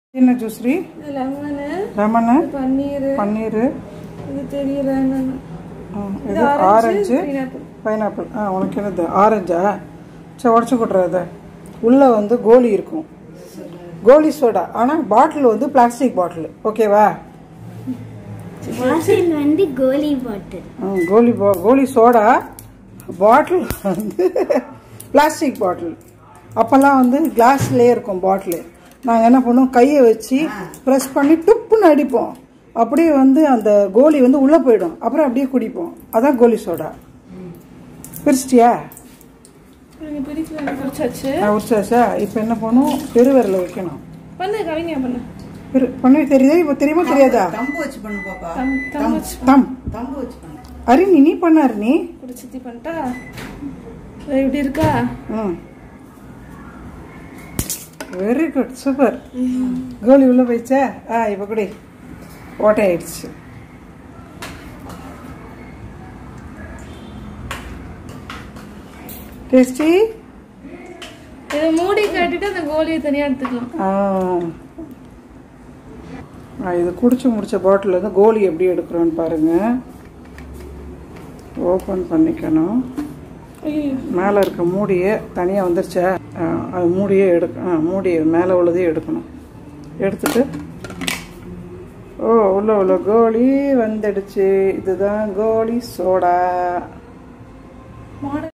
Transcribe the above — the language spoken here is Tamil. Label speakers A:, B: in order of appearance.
A: என்ன ஜூஸ்ரி
B: லெமனு
A: லெமனு
B: பன்னீர்
A: பன்னீர்
B: இது தெரியல என்னன்னு
A: இது ஆரஞ்சு
B: pineapple.
A: பைனாப்பிள் ஆ உனக்கு என்னது ஆரஞ்சா சரி உடச்சி கொட்டுறது உள்ளே வந்து கோலி இருக்கும் கோலி சோடா ஆனால் பாட்டில் வந்து பிளாஸ்டிக் பாட்டில் ஓகேவா
C: பாட்டில் வந்து கோலி பாட்டில்
A: ம், கோலி பா கோலி சோடா பாட்டில் வந்து பிளாஸ்டிக் பாட்டில் அப்போல்லாம் வந்து கிளாஸ்லேயே இருக்கும் பாட்டில் நாங்கள் என்ன பண்ணுவோம் கையை வச்சு ப்ரெஸ் பண்ணி டுப்புன்னு அடிப்போம் அப்படியே வந்து அந்த கோலி வந்து உள்ளே போயிடும் அப்புறம் அப்படியே குடிப்போம் அதான் கோலி சோடா பிரிச்சிட்டியா
B: நீங்க பிரிக்கல எனக்கு பிடிச்சாச்சு
A: நான் உரிச்சாச்சா இப்போ என்ன பண்ணும் பெருவிரல வைக்கணும்
B: பண்ணு கவிங்க பண்ணு
A: பெரு பண்ணவே தெரியுதா இப்போ தெரியுமா தெரியாதா
D: தம்பு வச்சு பண்ணு பாப்பா
B: தம் தம் வச்சு
A: தம்
D: தம்பு வச்சு பண்ணு
A: அரிணி நீ பண்ண அரிணி
B: கூட சித்தி பண்ணிட்டா இது இப்படி இருக்கா
A: ம் வெரி குட் சூப்பர் கோலி உள்ள போயிடுச்சா ஆ இப்போ குடி ஓட்டை ஆயிடுச்சு டேஸ்டி
B: இதை மூடி காட்டிட்டு அந்த கோலியை தனியா எடுத்துக்கலாம்
A: ஆ இது குடிச்சு முடிச்ச பாட்டில் இருந்து கோலி எப்படி எடுக்கிறோன்னு பாருங்க ஓப்பன் பண்ணிக்கணும்
B: ஐயோ
A: மேலே இருக்க மூடியை தனியாக வந்துருச்சா ஆ, அது மூடியே எடுக்க ஆ மூடியை மேலே உள்ளதையும் எடுக்கணும் எடுத்துட்டு ஓ உள்ள உள்ள கோலி வந்துடுச்சு இதுதான் கோலி சோடா
B: மாடல்